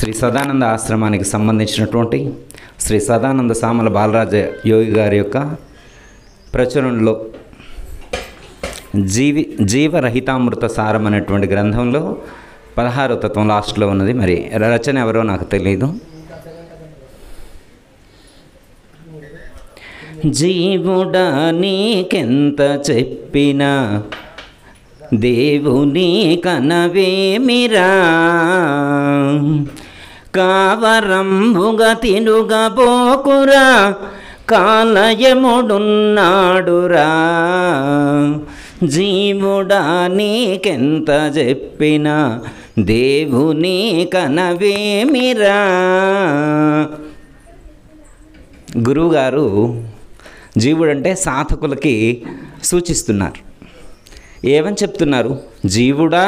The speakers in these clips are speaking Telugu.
శ్రీ సదానంద ఆశ్రమానికి సంబంధించినటువంటి శ్రీ సదానంద సామల బాలరాజ యోగి గారి యొక్క ప్రచురణలో జీవి జీవరహితామృత సారం అనేటువంటి గ్రంథంలో పదహారో తత్వం లాస్ట్లో ఉన్నది మరి రచన ఎవరో నాకు తెలియదు జీవుడా నీకెంత చెప్పినా దేవుని కనవేమిరా కావరంబుగ తినుగబోకురా కాలయముడున్నాడురా జీవుడా నీకెంత చెప్పినా దేవుని కనవేమిరా గురువుగారు జీవుడంటే సాధకులకి సూచిస్తున్నారు ఏమని చెప్తున్నారు జీవుడా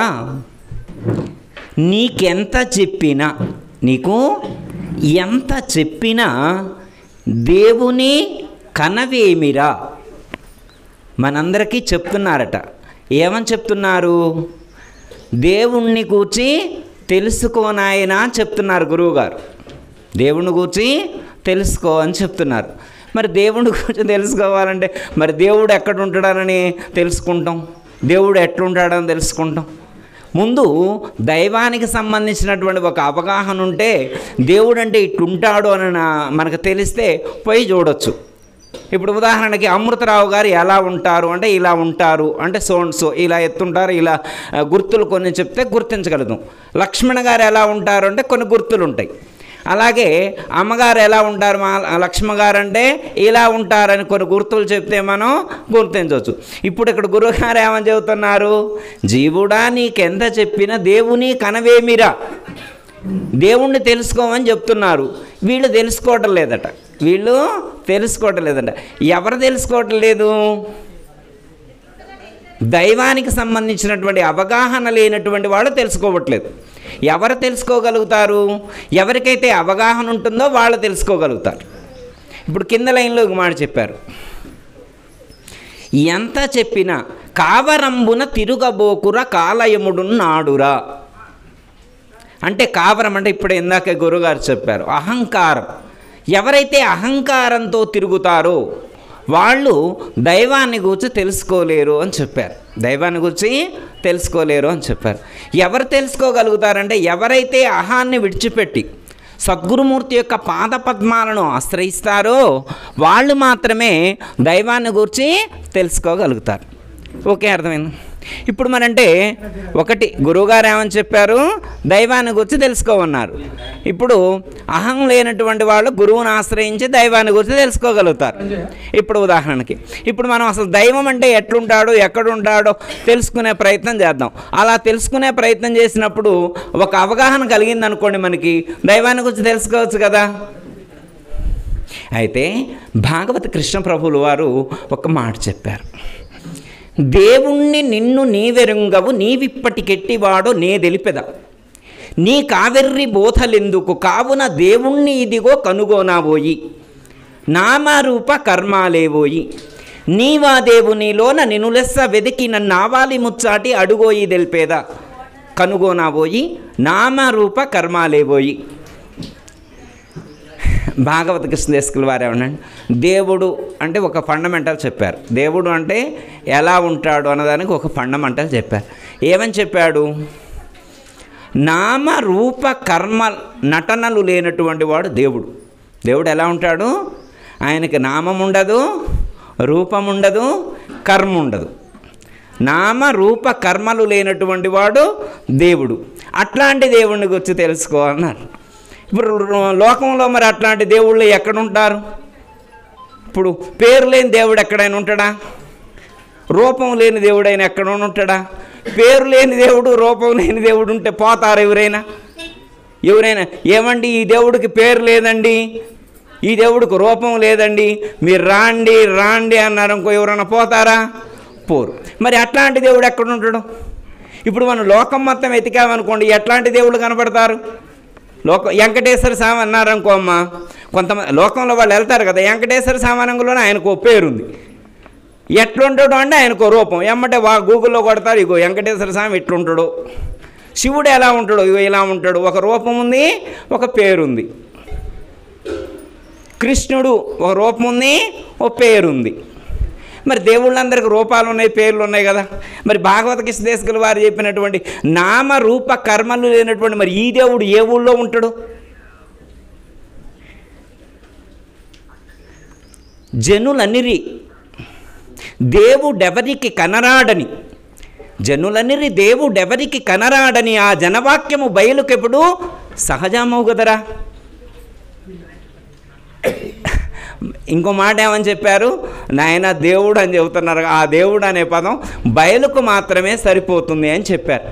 నీకెంత చెప్పినా నీకు ఎంత చెప్పినా దేవుని కనవేమిరా మనందరికీ చెప్తున్నారట ఏమని చెప్తున్నారు దేవుణ్ణి కూర్చి తెలుసుకోనాయనా అని చెప్తున్నారు గురువుగారు దేవుణ్ణి కూర్చి తెలుసుకో అని చెప్తున్నారు మరి దేవుణ్ణి గురించి తెలుసుకోవాలంటే మరి దేవుడు ఎక్కడ ఉంటాడని తెలుసుకుంటాం దేవుడు ఎట్లుంటాడని తెలుసుకుంటాం ముందు దైవానికి సంబంధించినటువంటి ఒక అవగాహన ఉంటే దేవుడు అంటే ఇట్లుంటాడు అని నా- మనకు తెలిస్తే పోయి చూడొచ్చు ఇప్పుడు ఉదాహరణకి అమృతరావు గారు ఎలా ఉంటారు అంటే ఇలా ఉంటారు అంటే సో అండ్ సో ఇలా ఎత్తుంటారు ఇలా ఆ, గుర్తులు కొన్ని చెప్తే గుర్తించగలుగుతాం లక్ష్మణ గారు ఎలా ఉంటారు అంటే కొన్ని గుర్తులు ఉంటాయి అలాగే అమ్మగారు ఎలా ఉంటారు మా లక్ష్మ గారు అంటే ఇలా ఉంటారని కొన్ని గుర్తులు చెప్తే మనం గుర్తించవచ్చు ఇప్పుడు ఇక్కడ గురువుగారు ఏమని చెబుతున్నారు జీవుడా నీకెంత చెప్పినా దేవుని కనవేమిరా దేవుణ్ణి తెలుసుకోమని చెప్తున్నారు వీళ్ళు తెలుసుకోవటం లేదట వీళ్ళు తెలుసుకోవటం లేదట ఎవరు తెలుసుకోవటం లేదు దైవానికి సంబంధించినటువంటి అవగాహన లేనటువంటి వాళ్ళు తెలుసుకోవట్లేదు ఎవరు తెలుసుకోగలుగుతారు ఎవరికైతే అవగాహన ఉంటుందో వాళ్ళు తెలుసుకోగలుగుతారు ఇప్పుడు కింద లైన్లో ఒక మాట చెప్పారు ఎంత చెప్పినా కావరంబున తిరుగబోకుర కాలయముడున్నాడురా అంటే కావరం అంటే ఇప్పుడు ఇందాక గురుగారు చెప్పారు అహంకారం ఎవరైతే అహంకారంతో తిరుగుతారో వాళ్ళు దైవాన్ని గురించి తెలుసుకోలేరు అని చెప్పారు దైవాన్ని గురించి తెలుసుకోలేరు అని చెప్పారు ఎవరు తెలుసుకోగలుగుతారంటే ఎవరైతే అహాన్ని విడిచిపెట్టి సద్గురుమూర్తి యొక్క పాద పద్మాలను ఆశ్రయిస్తారో వాళ్ళు మాత్రమే దైవాన్ని గురించి తెలుసుకోగలుగుతారు ఓకే అర్థమైంది ఇప్పుడు మరంటే ఒకటి గురువుగారు ఏమని చెప్పారు దైవాన్ని గురించి తెలుసుకోమన్నారు ఇప్పుడు అహం లేనటువంటి వాళ్ళు గురువుని ఆశ్రయించి దైవాన్ని గురించి తెలుసుకోగలుగుతారు ఇప్పుడు ఉదాహరణకి ఇప్పుడు మనం అసలు దైవం అంటే ఎట్లుంటాడో ఎక్కడుంటాడో తెలుసుకునే ప్రయత్నం చేద్దాం అలా తెలుసుకునే ప్రయత్నం చేసినప్పుడు ఒక అవగాహన కలిగింది అనుకోండి మనకి దైవాన్ని గురించి తెలుసుకోవచ్చు కదా అయితే భాగవత కృష్ణ ప్రభువులు వారు ఒక మాట చెప్పారు దేవుణ్ణి నిన్ను నీవెరుంగవు నీవిప్పటికెట్టివాడో నే తెలిపెద నీ కావెర్రి బోధలెందుకు కావున దేవుణ్ణి ఇదిగో కనుగోనాబోయి నామరూప కర్మాలేవోయి నీవా దేవునిలోన నినులెస్స వెదికి నన్నావాలి ముచ్చాటి అడుగోయి తెలిపేదా కనుగోనాబోయి నామరూప కర్మాలేవోయి భాగవత కృష్ణదేశకుల వారు ఏమన్నాడు దేవుడు అంటే ఒక ఫండమెంటల్ చెప్పారు దేవుడు అంటే ఎలా ఉంటాడు అన్నదానికి ఒక ఫండమెంటల్ చెప్పారు ఏమని చెప్పాడు నామ రూప కర్మ నటనలు లేనటువంటి వాడు దేవుడు దేవుడు ఎలా ఉంటాడు ఆయనకి నామం ఉండదు రూపం ఉండదు కర్మ ఉండదు నామ రూప కర్మలు లేనటువంటి వాడు దేవుడు అట్లాంటి దేవుడిని గురించి తెలుసుకో అన్నారు ఇప్పుడు లోకంలో మరి అట్లాంటి దేవుళ్ళు ఎక్కడుంటారు ఇప్పుడు పేరు లేని దేవుడు ఎక్కడైనా ఉంటాడా రూపం లేని దేవుడైనా ఎక్కడ ఉంటాడా పేరు లేని దేవుడు రూపం లేని దేవుడు ఉంటే పోతారు ఎవరైనా ఎవరైనా ఏమండి ఈ దేవుడికి పేరు లేదండి ఈ దేవుడికి రూపం లేదండి మీరు రాండి రాండి అన్నారు ఇంకో ఎవరైనా పోతారా పోరు మరి అట్లాంటి దేవుడు ఎక్కడ ఉంటాడు ఇప్పుడు మనం లోకం మొత్తం ఎతికామనుకోండి ఎట్లాంటి దేవుళ్ళు కనపడతారు లోక వెంకటేశ్వర స్వామి అన్నారనుకో అమ్మ కొంతమంది లోకంలో వాళ్ళు వెళ్తారు కదా వెంకటేశ్వర స్వామినంలోనే ఆయనకు ఓ పేరుంది ఎట్లుంటాడు అంటే ఆయనకు ఓ రూపం ఎమ్మటే వా గూగుల్లో కొడతారు ఇగో వెంకటేశ్వర స్వామి ఎట్లుంటాడు శివుడు ఎలా ఉంటాడు ఇగో ఇలా ఉంటాడు ఒక రూపం ఉంది ఒక పేరు ఉంది కృష్ణుడు ఒక రూపం ఉంది ఒక పేరు ఉంది మరి దేవుళ్ళందరికీ రూపాలు ఉన్నాయి పేర్లు ఉన్నాయి కదా మరి భాగవత కృష్ణదేశకుల వారు చెప్పినటువంటి నామ రూప కర్మలు లేనటువంటి మరి ఈ దేవుడు ఏ ఊళ్ళో ఉంటాడు జనులనిరి దేవుడెవరికి కనరాడని జనులనిరి దేవుడెవరికి కనరాడని ఆ జనవాక్యము బయలుకెప్పుడు సహజమవు కదరా ఇంకో మాట ఏమని చెప్పారు నాయన దేవుడు అని చెబుతున్నారు ఆ దేవుడు అనే పదం బయలుకు మాత్రమే సరిపోతుంది అని చెప్పారు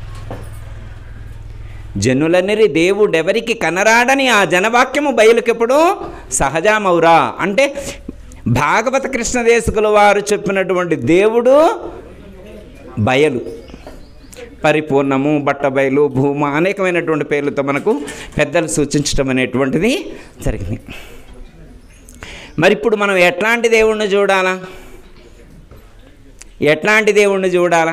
జనులనిరి దేవుడెవరికి కనరాడని ఆ జనవాక్యము బయలుకెప్పుడు సహజమౌరా అంటే భాగవత కృష్ణదేశకుల వారు చెప్పినటువంటి దేవుడు బయలు పరిపూర్ణము బట్టబయలు భూమ అనేకమైనటువంటి పేర్లతో మనకు పెద్దలు సూచించడం అనేటువంటిది జరిగింది మరి ఇప్పుడు మనం ఎట్లాంటి దేవుణ్ణి చూడాలా ఎట్లాంటి దేవుణ్ణి చూడాలా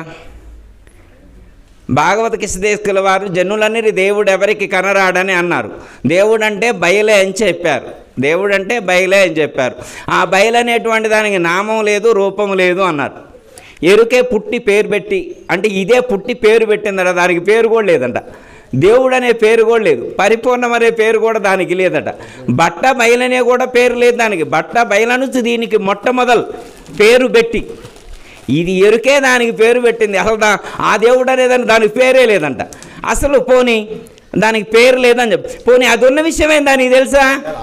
భాగవత కృష్ణదేశకుల వారు జనులన్నీ దేవుడు ఎవరికి కనరాడని అన్నారు దేవుడు అంటే బయలే అని చెప్పారు దేవుడు అంటే బయలే అని చెప్పారు ఆ బయలు అనేటువంటి దానికి నామం లేదు రూపం లేదు అన్నారు ఎరుకే పుట్టి పేరు పెట్టి అంటే ఇదే పుట్టి పేరు పెట్టిందట దానికి పేరు కూడా లేదంట దేవుడు అనే పేరు కూడా లేదు పరిపూర్ణం అనే పేరు కూడా దానికి లేదట బట్ట బయలనే కూడా పేరు లేదు దానికి బట్ట బయలనుంచి దీనికి మొట్టమొదలు పేరు పెట్టి ఇది ఎరుకే దానికి పేరు పెట్టింది అసలు దా ఆ దేవుడు అనేదాన్ని దానికి పేరే లేదంట అసలు పోనీ దానికి పేరు లేదని చెప్పి పోనీ అది ఉన్న విషయం ఏందా నీకు తెలుసా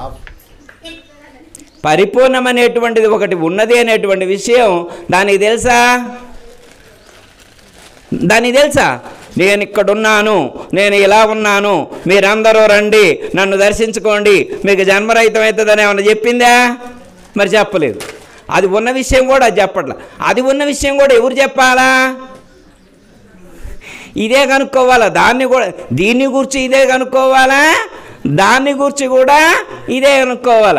పరిపూర్ణం అనేటువంటిది ఒకటి ఉన్నది అనేటువంటి విషయం దానికి తెలుసా దానికి తెలుసా నేను ఇక్కడ ఉన్నాను నేను ఇలా ఉన్నాను మీరందరూ రండి నన్ను దర్శించుకోండి మీకు జన్మరహితం అవుతుందని ఏమన్నా చెప్పిందా మరి చెప్పలేదు అది ఉన్న విషయం కూడా అది చెప్పట్లా అది ఉన్న విషయం కూడా ఎవరు చెప్పాలా ఇదే కనుక్కోవాలా దాన్ని కూడా దీన్ని గురించి ఇదే కనుక్కోవాలా దాన్ని గురించి కూడా ఇదే కనుక్కోవాలా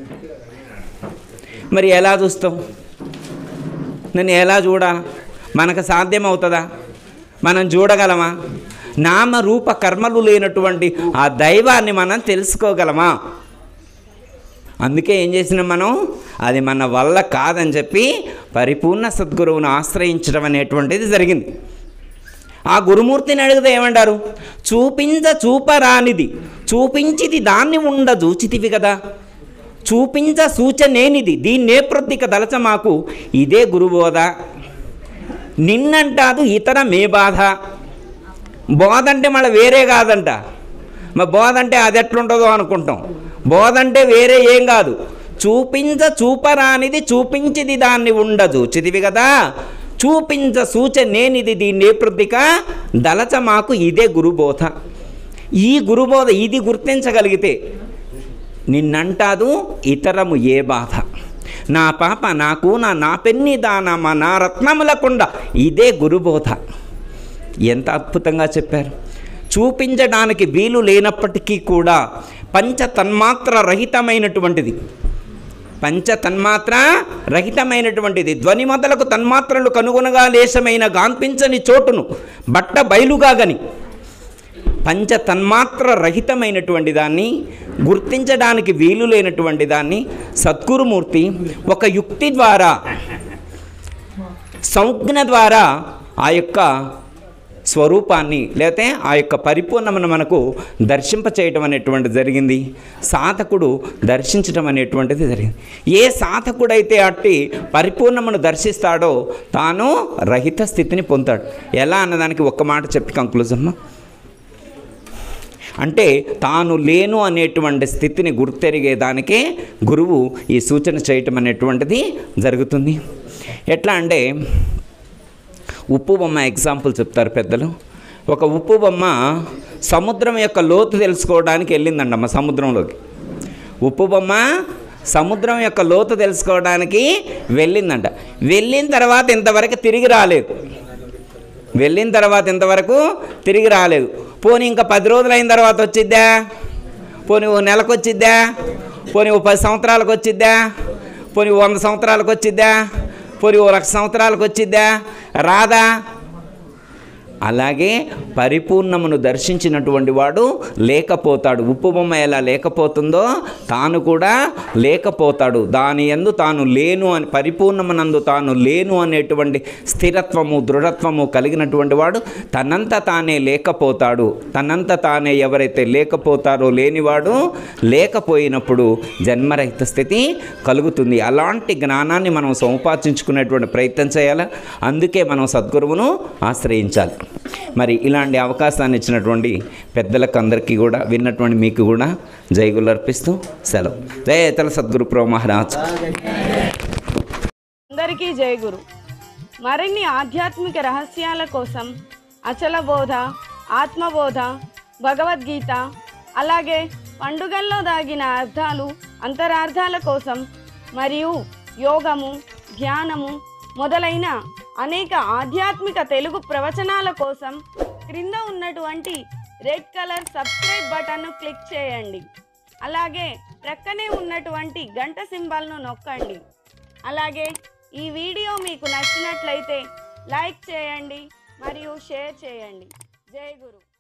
మరి ఎలా చూస్తాం నేను ఎలా చూడా మనకు సాధ్యమవుతుందా మనం చూడగలమా నామ రూప కర్మలు లేనటువంటి ఆ దైవాన్ని మనం తెలుసుకోగలమా అందుకే ఏం చేసినాం మనం అది మన వల్ల కాదని చెప్పి పరిపూర్ణ సద్గురువును ఆశ్రయించడం అనేటువంటిది జరిగింది ఆ గురుమూర్తిని అడిగితే ఏమంటారు చూపించ చూపరానిది చూపించిది దాన్ని ఉండ చూచితివి కదా చూపించ సూచనేనిది దీన్నే ప్రత్యేక దలచ మాకు ఇదే గురుబోధ నిన్నంటాదు ఇతర మే బాధ బోధ అంటే మళ్ళీ వేరే కాదంట మరి బోధ అంటే అది ఎట్లుంటుందో అనుకుంటాం బోధ అంటే వేరే ఏం కాదు చూపించ చూపరానిది చూపించిది దాన్ని ఉండదు చిదివి కదా చూపించ సూచనేనిది దీన్ని ప్రతిక దలచ మాకు ఇదే గురుబోధ ఈ గురుబోధ ఇది గుర్తించగలిగితే నిన్నంటాదు ఇతరము ఏ బాధ నా పాప నాకు నా నా పెన్ని దానమ నా రత్నములకుండా ఇదే గురుబోధ ఎంత అద్భుతంగా చెప్పారు చూపించడానికి వీలు లేనప్పటికీ కూడా పంచ తన్మాత్ర రహితమైనటువంటిది పంచ తన్మాత్ర రహితమైనటువంటిది ధ్వని మొదలకు తన్మాత్రలు కనుగొనగా లేశమైన గాంపించని చోటును బట్ట బయలుగా గని పంచ తన్మాత్ర రహితమైనటువంటి దాన్ని గుర్తించడానికి వీలు లేనటువంటి దాన్ని సద్గురుమూర్తి ఒక యుక్తి ద్వారా సంజ్ఞ ద్వారా ఆ యొక్క స్వరూపాన్ని లేకపోతే ఆ యొక్క పరిపూర్ణమును మనకు దర్శింప చేయటం అనేటువంటిది జరిగింది సాధకుడు దర్శించటం అనేటువంటిది జరిగింది ఏ సాధకుడైతే అట్టి పరిపూర్ణమును దర్శిస్తాడో తాను రహిత స్థితిని పొందుతాడు ఎలా అన్నదానికి ఒక్క మాట చెప్పి కంక్లూజమ్మా అంటే తాను లేను అనేటువంటి స్థితిని గుర్తెరిగేదానికే గురువు ఈ సూచన చేయటం అనేటువంటిది జరుగుతుంది ఎట్లా అంటే ఉప్పు బొమ్మ ఎగ్జాంపుల్ చెప్తారు పెద్దలు ఒక ఉప్పు బొమ్మ సముద్రం యొక్క లోతు తెలుసుకోవడానికి వెళ్ళిందండమ్మ సముద్రంలోకి ఉప్పు బొమ్మ సముద్రం యొక్క లోతు తెలుసుకోవడానికి వెళ్ళిందంట వెళ్ళిన తర్వాత ఇంతవరకు తిరిగి రాలేదు వెళ్ళిన తర్వాత ఇంతవరకు తిరిగి రాలేదు పోనీ ఇంకా పది రోజులు అయిన తర్వాత వచ్చిద్దా పోనీ ఓ నెలకు వచ్చిద్దా పోనీ ఓ పది సంవత్సరాలకు వచ్చిద్దా పోనీ ఓ వంద సంవత్సరాలకు వచ్చిద్దా పోనీ ఓ లక్ష సంవత్సరాలకు వచ్చిద్దా రాదా అలాగే పరిపూర్ణమును దర్శించినటువంటి వాడు లేకపోతాడు ఉప్పు బొమ్మ ఎలా లేకపోతుందో తాను కూడా లేకపోతాడు దాని ఎందు తాను లేను అని పరిపూర్ణమునందు తాను లేను అనేటువంటి స్థిరత్వము దృఢత్వము కలిగినటువంటి వాడు తనంత తానే లేకపోతాడు తనంత తానే ఎవరైతే లేకపోతారో లేనివాడు లేకపోయినప్పుడు జన్మరహిత స్థితి కలుగుతుంది అలాంటి జ్ఞానాన్ని మనం సముపార్జించుకునేటువంటి ప్రయత్నం చేయాలి అందుకే మనం సద్గురువును ఆశ్రయించాలి మరి ఇలాంటి అవకాశాన్ని ఇచ్చినటువంటి పెద్దలకు అందరికీ కూడా విన్నటువంటి మీకు కూడా జైగులు అర్పిస్తూ సెలవు జయ ఇతల సద్గురు ప్రో మహారాజ్ అందరికీ జై గురు మరిన్ని ఆధ్యాత్మిక రహస్యాల కోసం అచల బోధ ఆత్మబోధ భగవద్గీత అలాగే పండుగల్లో దాగిన అర్థాలు అంతరార్థాల కోసం మరియు యోగము ధ్యానము మొదలైన అనేక ఆధ్యాత్మిక తెలుగు ప్రవచనాల కోసం క్రింద ఉన్నటువంటి రెడ్ కలర్ సబ్స్క్రైబ్ బటన్ను క్లిక్ చేయండి అలాగే ప్రక్కనే ఉన్నటువంటి గంట సింబల్ను నొక్కండి అలాగే ఈ వీడియో మీకు నచ్చినట్లయితే లైక్ చేయండి మరియు షేర్ చేయండి జై గురు